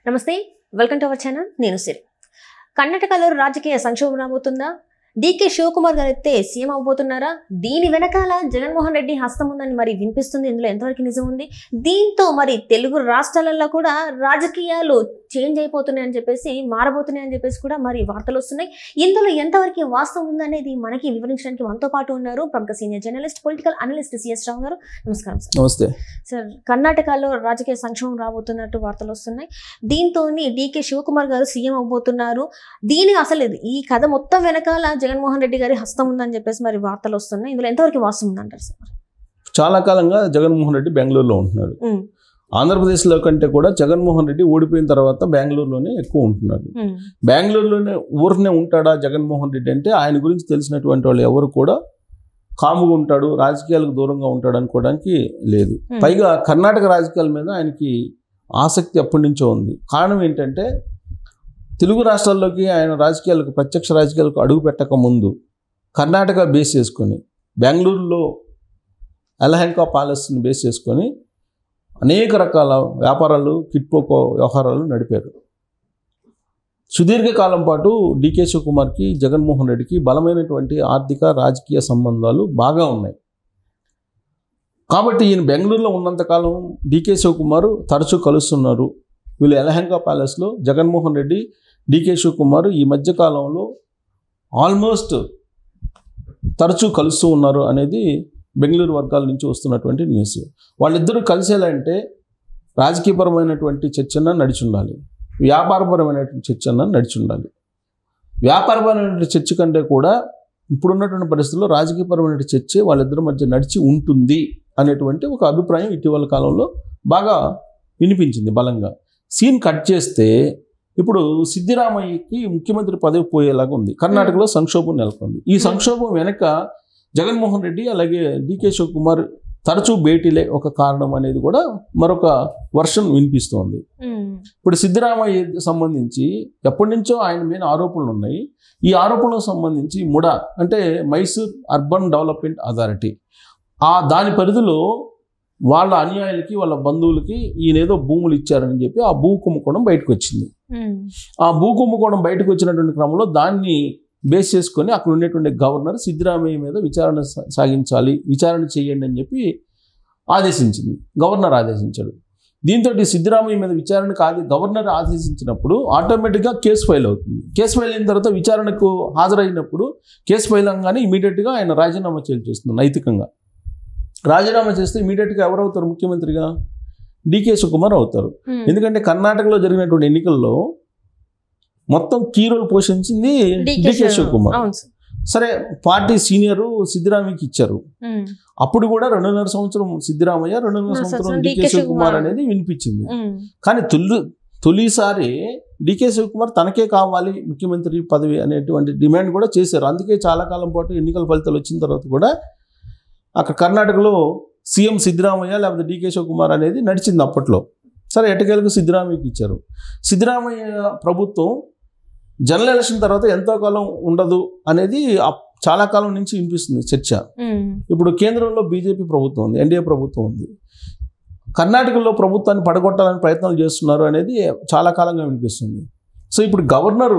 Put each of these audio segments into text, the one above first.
నమస్తే welcome to our channel నేను సిరి కర్ణాటకలో రాజకీయ సంక్షోభం రాబోతుందా డీకే శివకుమార్ గారు అయితే సీఎం అవబోతున్నారా దీని వెనకాల జగన్మోహన్ రెడ్డి హస్తం ఉందని మరి వినిపిస్తుంది ఇందులో ఎంతవరకు నిజం ఉంది దీంతో మరి తెలుగు రాష్ట్రాలలో కూడా రాజకీయాలు చేంజ్ అయిపోతున్నాయని చెప్పేసి మారబోతున్నాయని చెప్పేసి కూడా మరి వార్తలు వస్తున్నాయి ఇందులో ఎంతవరకు వాస్తవం ఉందనేది మనకి వివరించడానికి మనతో పాటు ఉన్నారు ప్రముఖ senior journalist political analyst CS Rao garu నమస్కారం సార్ నమస్తే సార్ కర్ణాటకలో రాజకీయ సంక్షోభం రాబోతున్నట్టు వార్తలు వస్తున్నాయి దీంతో డీకే శివకుమార్ గారు సీఎం అవబోతున్నారు దీని అసలు ఇది- ఈ కథ మొత్తం వెనకాల జగన్మోహన్ రెడ్డి గారి హస్తం ఉందని చెప్పేసి మరి వార్తలు వస్తున్నాయి ఇందులో ఎంతవరకు వాస్తవం ఉందంటారు సార్ చాలా కాలంగా జగన్మోహన్ రెడ్డి బెంగళూరులో ఉంటున్నాడు ఉమ్, ఆంధ్రప్రదేశ్లో కంటే కూడా జగన్మోహన్ రెడ్డి ఓడిపోయిన తర్వాత బెంగళూరులోనే ఎక్కువ ఉంటున్నాడు ఉమ్, బెంగళూరులోనే ఊరినే ఉంటాడా జగన్మోహన్ రెడ్డి అంటే ఆయన గురించి తెలిసినటువంటి వాళ్ళు ఎవరు కూడా కాముగా ఉంటాడు రాజకీయాలకు దూరంగా ఉంటాడు అనుకోవడానికి లేదు ఉమ్, పైగా కర్ణాటక రాజకీయాల మీద ఆయనకి ఆసక్తి ఎప్పటి నుంచో ఉంది కారణం ఏంటంటే తెలుగు రాష్ట్రాల్లోకి ఆయన రాజకీయాలకు ప్రత్యక్ష రాజకీయాలకు అడుగు పెట్టక ముందు కర్ణాటక బేస్ చేసుకొని బెంగళూరులో ఎలహంకా ప్యాలెస్ని బేస్ చేసుకొని అనేక రకాల వ్యాపారాలు కిట్పోకో వ్యవహారాలు నడిపారు సుదీర్ఘకాలం పాటు డికే శివకుమార్కి జగన్మోహన్ రెడ్డికి బలమైనటువంటి ఆర్థిక రాజకీయ సంబంధాలు బాగా ఉన్నాయి కాబట్టి ఈయన బెంగళూరులో ఉన్నంతకాలం డికే శివకుమార్ తరచూ కలుస్తున్నారు వీళ్ళు ఎలహంకా ప్యాలెస్లో జగన్మోహన్ రెడ్డి డికే శివకుమార్ ఈ మధ్య కాలంలో ఆల్మోస్ట్ తరచూ కలుస్తూ ఉన్నారు అనేది బెంగళూరు వర్గాల నుంచి వస్తున్నటువంటి న్యూస్ వాళ్ళిద్దరూ కలిసేలాంటే రాజకీయపరమైనటువంటి చర్చన నడిచి ఉండాలి వ్యాపారపరమైనటువంటి చర్చన నడిచి ఉండాలి వ్యాపారపరమైనటువంటి చర్చ కంటే కూడా ఇప్పుడున్నటువంటి పరిస్థితుల్లో రాజకీయపరమైన చర్చ వాళ్ళిద్దరి మధ్య నడిచి ఉంటుంది అనేటువంటి ఒక అభిప్రాయం ఇటీవల కాలంలో బాగా వినిపించింది బలంగా సీన్ కట్ చేస్తే ఇప్పుడు సిద్ధిరామయ్యకి ముఖ్యమంత్రి పదవి పోయేలాగా ఉంది కర్ణాటకలో సంక్షోభం నెలకొంది ఈ సంక్షోభం వెనక జగన్మోహన్ రెడ్డి అలాగే డికే శివకుమార్ తరచూ భేటీలే ఒక కారణం అనేది కూడా మరొక వర్షన్ వినిపిస్తోంది ఉమ్, ఇప్పుడు సిద్ధరామయ్య సంబంధించి ఎప్పటి నుంచో ఆయన మీద ఆరోపణలు ఉన్నాయి ఈ ఆరోపణలకు సంబంధించి ముడా అంటే మైసూర్ అర్బన్ డెవలప్మెంట్ అథారిటీ ఆ దాని పరిధిలో వాళ్ళ అనుయాయులకి వాళ్ళ బంధువులకి ఈయన ఏదో భూములు ఇచ్చారని చెప్పి ఆ భూ కుంభకోణం బయటకు వచ్చింది ఉమ్, ఆ భూ కుంభకోణం బయటకు వచ్చినటువంటి క్రమంలో దాన్ని బేస్ చేసుకొని అక్కడ ఉండేటువంటి గవర్నర్ సిద్ధరామయ్య మీద విచారణ సా- సాగించాలి విచారణ చేయండి అని చెప్పి ఆదేశించింది గవర్నర్ ఆదేశించాడు దీంతో సిద్ధరామయ్య మీద విచారణకు ఆది గవర్నర్ ఆదేశించినప్పుడు ఆటోమేటిక్గా కేసు ఫైల్ అవుతుంది కేసు ఫైల్ అయిన తర్వాత విచారణకు హాజరైనప్పుడు కేసు ఫైల్ అవగానే ఇమీడియట్గా ఆయన రాజీనామా చేయాల్సి వస్తుంది నైతికంగా రాజీనామా చేస్తే ఇమీడియట్గా ఎవరు అవుతారు ముఖ్యమంత్రిగా డికే సుకుమార్ అవుతారు ఉమ్. ఎందుకంటే కర్ణాటకలో జరిగినటువంటి ఎన్నికల్లో మొత్తం కీ రోల్ పోషించింది DK డికే శివకుమార్ అవును సార్ సరే పార్టీ సీనియర్ సిద్ధరామయ్యకి ఇచ్చారు ఉమ్, అప్పుడు కూడా రెండున్నర సంవత్సరం సిద్ధరామయ్య రెండున్నర రెండున్నర సంవత్సరం సంవత్సరం డికే DK శివకుమార్ శివకుమార్. అనేది వినిపించింది ఉమ్, కానీ తొలి తొలిసారి డికే శివకుమార్ తనకే కావాలి ముఖ్యమంత్రి పదవి అనేటువంటి డిమాండ్ కూడా చేశారు అందుకే చాలా కాలం పాటు ఎన్నికల ఫలితాలు వచ్చిన తర్వాత కూడా అక్కడ కర్ణాటకలో సీఎం సిద్ధరామయ్య లేకపోతే డికే శివకుమార్ అనేది నడిచింది అప్పట్లో సరే ఎటకేలకు సిద్ధరామయ్యకి ఇచ్చారు సిద్ధరామయ్య ప్రభుత్వం జనరల్ ఎలక్షన్ తర్వాత ఎంతో కాలం ఉండదు అనేది అప్- చాలా కాలం నుంచి వినిపిస్తుంది చర్చ ఉమ్, ఇప్పుడు కేంద్రంలో బీజేపీ ప్రభుత్వం ఉంది ఎన్డీఏ ప్రభుత్వం ఉంది కర్ణాటకలో ప్రభుత్వాన్ని పడగొట్టాలని ప్రయత్నాలు చేస్తున్నారు అనేది చాలా కాలంగా వినిపిస్తుంది సో ఇప్పుడు గవర్నరు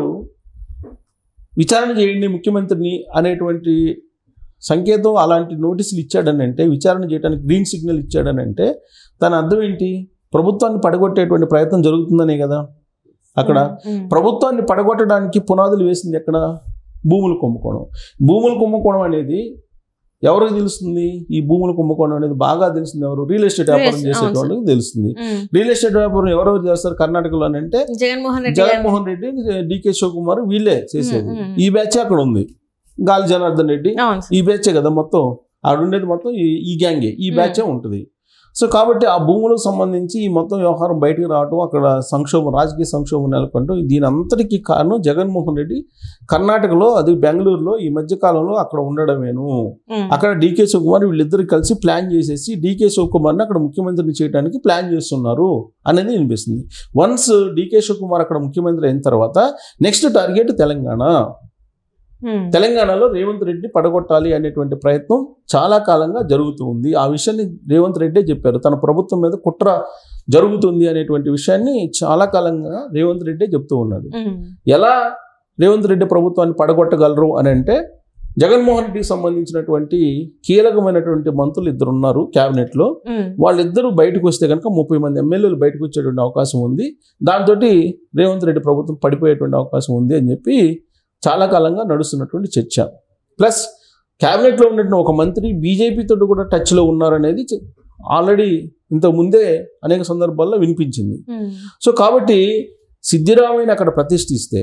విచారణ చేయండి ముఖ్యమంత్రిని అనేటువంటి సంకేతం అలాంటి నోటీసులు ఇచ్చాడని అంటే విచారణ చేయడానికి గ్రీన్ సిగ్నల్ ఇచ్చాడని అంటే దాని అర్థం ఏంటి ప్రభుత్వాన్ని పడగొట్టేటువంటి ప్రయత్నం జరుగుతుందనే కదా అక్కడ ఉమ్, ప్రభుత్వాన్ని పడగొట్టడానికి పునాదులు వేసింది ఎక్కడ భూములు కుంభకోణం భూములు కుంభకోణం అనేది ఎవరికి తెలుస్తుంది ఈ భూముల కుంభకోణం అనేది బాగా తెలిసింది ఎవరు రియల్ ఎస్టేట్ వ్యాపారం Yes, అవును చేసేటోళ్ళకి తెలుస్తుంది ఉమ్. రియల్ ఎస్టేట్ వ్యాపారం ఎవరెవరు చేస్తారు కర్ణాటకలో అంటే జగన్మోహన్ రెడ్డి గారు- జగన్మోహన్ రెడ్డి డికే శివకుమార్ వీళ్ళే చేసేది ఉమ్, ఉమ్. ఈ బ్యాచ్ అక్కడ ఉంది గాలి జనార్దన్ రెడ్డి అవును సార్. ఈ బ్యాచే కదా మొత్తం ఆడ ఉండేది మొత్తం ఈ- ఈ గ్యాంగే ఈ Hmm. బ్యాచే ఉంటుంది సో కాబట్టి ఆ భూములకు సంబంధించి ఈ మొత్తం వ్యవహారం బయటికి రావటం అక్కడ సంక్షోభం రాజకీయ సంక్షోభం నెలకొంటూ దీని అంతటికీ కారణం జగన్మోహన్ రెడ్డి కర్ణాటకలో అది బెంగళూరులో ఈ మధ్య కాలంలో అక్కడ ఉండడమేను ఉమ్, అక్కడ డీకే శివకుమార్ వీళ్ళిద్దరు కలిసి ప్లాన్ చేసేసి డీకే శివకుమార్ని అక్కడ ముఖ్యమంత్రిని చేయడానికి ప్లాన్ చేస్తున్నారు అనేది వినిపిస్తుంది వన్స్ డీకే శివకుమార్ అక్కడ ముఖ్యమంత్రి అయిన తర్వాత నెక్స్ట్ టార్గెట్ తెలంగాణ ఉమ్, తెలంగాణలో రేవంత్ రెడ్డి పడగొట్టాలి అనేటువంటి ప్రయత్నం చాలా కాలంగా జరుగుతూ ఉంది ఆ విషయాన్ని రేవంత్ రెడ్డే చెప్పారు తన ప్రభుత్వం మీద కుట్ర జరుగుతుంది అనేటువంటి విషయాన్ని చాలా కాలంగా రేవంత్ రెడ్డి చెప్తూ ఉన్నాడు ఉమ్, ఎలా రేవంత్ రెడ్డి ప్రభుత్వాన్ని పడగొట్టగలరు అని అంటే జగన్మోహన్ రెడ్డికి సంబంధించినటువంటి కీలకమైనటువంటి మంత్రులు ఇద్దరు ఉన్నారు క్యాబినెట్లో ఉమ్, వాళ్ళిద్దరూ బయటకు వస్తే కనుక ముప్పై మంది ఎమ్మెల్యేలు బయటకు వచ్చేటువంటి అవకాశం ఉంది దాంతో రేవంత్ రెడ్డి ప్రభుత్వం పడిపోయేటువంటి అవకాశం ఉంది అని చెప్పి చాలా కాలంగా నడుస్తున్నటువంటి చర్చ ప్లస్ క్యాబినెట్లో ఉన్నటువంటి ఒక మంత్రి బీజేపీతో కూడా టచ్లో ఉన్నారనేది చ- ఆల్రెడీ ఇంతకు ముందే అనేక సందర్భాల్లో వినిపించింది ఉమ్, సో కాబట్టి సిద్ధిరామయ్యని అక్కడ ప్రతిష్ఠిస్తే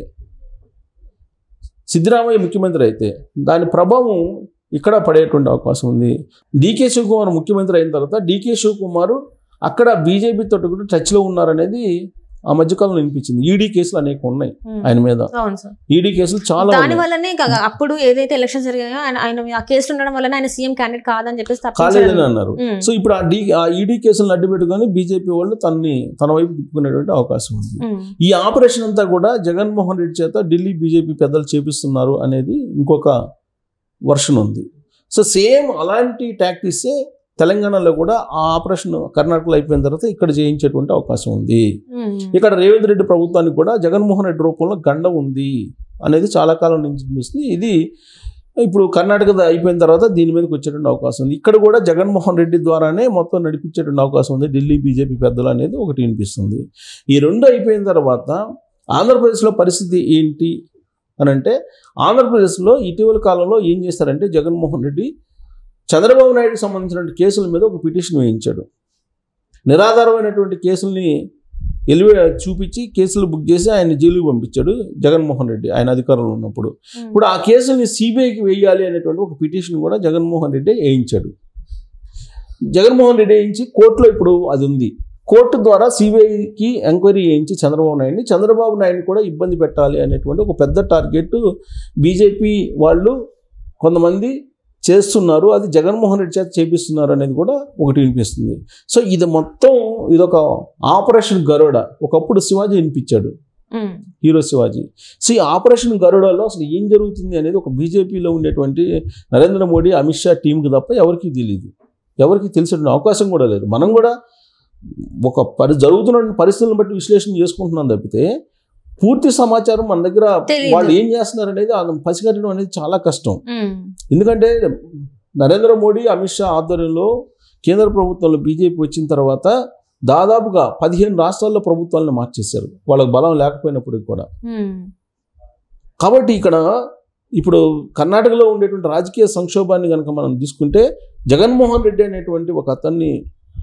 సిద్ధిరామయ్య ముఖ్యమంత్రి అయితే దాని ప్రభావం ఇక్కడ పడేటువంటి అవకాశం ఉంది డీకే శివకుమార్ ముఖ్యమంత్రి అయిన తర్వాత డీకే శివకుమార్ అక్కడ బీజేపీ తోటి కూడా టచ్లో ఉన్నారనేది ఆ మధ్యకాలంలో వినిపించింది ఈడీ కేసులు అనేక ఉన్నాయి ఉమ్. ఆయన మీద అవును సార్ ఈడీ కేసులు చాలా దాని ఉన్నాయి వల్లనే కాగా అప్పుడు ఏదైతే ఎలక్షన్స్ జరిగాయో ఆయన ఆయన ఆ కేసులు ఉండడం వల్లనే ఆయన సీఎం క్యాండిడేట్ కాదని చెప్పేసి కాలేదని తప్పించారు అన్నారు ఉమ్, సో ఇప్పుడు ఆ డీ ఆ ఈడీ కేసులను అడ్డు పెట్టుకొని బీజేపీ వాళ్ళు తనని తన వైపు తిప్పుకునేటువంటి అవకాశం ఉంది ఉమ్, ఈ ఆపరేషన్ అంతా కూడా జగన్మోహన్ రెడ్డి చేత ఢిల్లీ బీజేపీ పెద్దలు చేపిస్తున్నారు అనేది ఇంకొక వర్షన్ ఉంది సో సేమ్ అలాంటి టాక్టిక్సే తెలంగాణలో కూడా ఆ ఆపరేషన్ కర్ణాటకలో అయిపోయిన తర్వాత ఇక్కడ చేయించేటువంటి అవకాశం ఉంది ఉమ్, ఇక్కడ రేవంత్ రెడ్డి ప్రభుత్వానికి కూడా జగన్మోహన్ రెడ్డి రూపంలో గండం ఉంది అనేది చాలా కాలం నుంచి అనిపిస్తుంది ఇది ఇప్పుడు కర్ణాటక అయిపోయిన తర్వాత దీని మీదకి వచ్చేటువంటి అవకాశం ఉంది ఇక్కడ కూడా జగన్మోహన్ రెడ్డి ద్వారానే మొత్తం నడిపించేటువంటి అవకాశం ఉంది ఢిల్లీ బీజేపీ పెద్దలు అనేది ఒకటి వినిపిస్తుంది ఈ రెండు అయిపోయిన తర్వాత ఆంధ్రప్రదేశ్లో పరిస్థితి ఏంటి అని అంటే ఆంధ్రప్రదేశ్లో ఇటీవల కాలంలో ఏం చేస్తారంటే జగన్మోహన్ రెడ్డి చంద్రబాబు నాయుడుకి సంబంధించిన కేసుల మీద ఒక పిటిషన్ వేయించాడు నిరాధారమైనటువంటి కేసుల్ని ఎలివే చూపించి కేసులు బుక్ చేసి ఆయన జైలుకి పంపించాడు జగన్మోహన్ రెడ్డి ఆయన అధికారంలో ఉన్నప్పుడు ఉమ్, ఇప్పుడు ఆ కేసుల్ని సిబిఐకి వేయాలి అనేటువంటి ఒక పిటిషన్ కూడా జగన్మోహన్ రెడ్డి వేయించాడు జగన్మోహన్ రెడ్డి వేయించి కోర్టులో ఇప్పుడు అది ఉంది కోర్టు ద్వారా సిబిఐకి ఎంక్వైరీ చేయించి చంద్రబాబు నాయుడిని చంద్రబాబు నాయుడిని కూడా ఇబ్బంది పెట్టాలి అనేటువంటి ఒక పెద్ద టార్గెట్ బీజేపీ వాళ్ళు కొంతమంది చేస్తున్నారు అది జగన్మోహన్ రెడ్డి చేత చేపిస్తున్నారు అనేది కూడా ఒకటి వినిపిస్తుంది సో ఇది మొత్తం ఇదొక ఆపరేషన్ గరుడ ఒకప్పుడు శివాజీ వినిపించాడు ఉమ్, హీరో శివాజీ సో ఈ ఆపరేషన్ గరుడలో అసలు ఏం జరుగుతుంది అనేది ఒక బీజేపీలో ఉండేటువంటి నరేంద్ర మోడీ అమిత్ షా టీంకి తప్ప ఎవరికీ తెలియదు ఎవరికి తెలిసే అవకాశం కూడా లేదు మనం కూడా ఒక పరి జరుగుతున్న పరిస్థితులను బట్టి విశ్లేషణ చేసుకుంటున్నాం తప్పితే పూర్తి సమాచారం మన దగ్గర తెలీదు. వాళ్ళు ఏం చేస్తున్నారు అనేది ఆ పసిగట్టడం అనేది చాలా కష్టం ఉమ్, ఎందుకంటే నరేంద్ర మోడీ అమిత్ షా ఆధ్వర్యంలో కేంద్ర ప్రభుత్వంలో బీజేపీ వచ్చిన తర్వాత దాదాపుగా పదిహేను రాష్ట్రాల్లో ప్రభుత్వాలను మార్చేశారు వాళ్ళకి బలం లేకపోయినప్పటికి కూడా ఉమ్, కాబట్టి ఇక్కడ ఇప్పుడు కర్ణాటకలో ఉండేటువంటి రాజకీయ సంక్షోభాన్ని కనుక మనం తీసుకుంటే జగన్మోహన్ రెడ్డి అనేటువంటి ఒక అతన్ని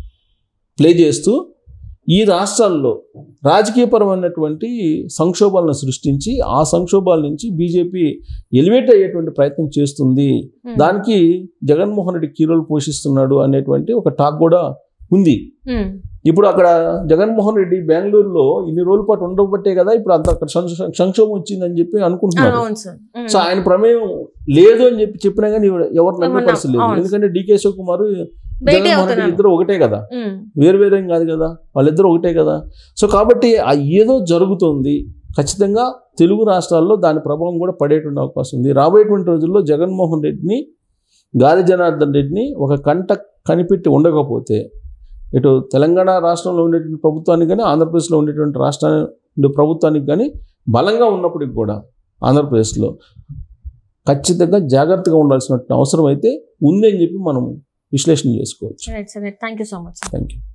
ప్లే చేస్తూ ఈ రాష్ట్రాల్లో రాజకీయపరమైనటువంటి సంక్షోభాలను సృష్టించి ఆ సంక్షోభాల నుంచి బీజేపీ ఎలివేట్ అయ్యేటువంటి ప్రయత్నం చేస్తుంది ఉమ్, దానికి జగన్మోహన్ రెడ్డి కీరోలు పోషిస్తున్నాడు అనేటువంటి ఒక టాక్ కూడా ఉంది ఉమ్, ఇప్పుడు అక్కడ జగన్మోహన్ రెడ్డి బెంగళూరులో ఇన్ని రోజుల పాటు ఉండబట్టే కదా ఇప్పుడు అంత అక్కడ సంక్ష- సంక్షోభం వచ్చిందని చెప్పి ఆ, అనుకుంటున్నారు అవును సార్ ఉమ్, సో ఆయన ప్రమేయం లేదు అని చెప్పి చెప్పినా కానీ ఎవరు నమ్మే ఏమన్నా- పరిస్థితి లేదు అవును. ఎందుకంటే డికే శివకుమార్ భేటీ జగన్మోహన్ రెడ్డి అవుతున్నారు ఇద్దరు ఒకటే కదా ఉమ్, వేరు వేరేం కాదు కదా వాళ్ళిద్దరు ఒకటే కదా సో కాబట్టి ఆ ఏదో జరుగుతుంది ఖచ్చితంగా తెలుగు రాష్ట్రాల్లో దాని ప్రభావం కూడా పడేటువంటి అవకాశం ఉంది రాబోయేటువంటి రోజుల్లో జగన్మోహన్ రెడ్డిని గాలి జనార్దన్ రెడ్డిని ఒక కంట కనిపెట్టి ఉండకపోతే ఇటు తెలంగాణ రాష్ట్రంలో ఉండేటువంటి ప్రభుత్వానికి కానీ ఆంధ్రప్రదేశ్లో ఉండేటువంటి రాష్ట్రాన్ని ప్రభుత్వానికి కానీ బలంగా ఉన్నప్పటికి కూడా ఆంధ్రప్రదేశ్లో ఖచ్చితంగా జాగ్రత్తగా ఉండాల్సిన అవసరం అయితే ఉంది అని చెప్పి మనం విశ్లేషణ చేసుకోవచ్చు right sir thank you so much thank you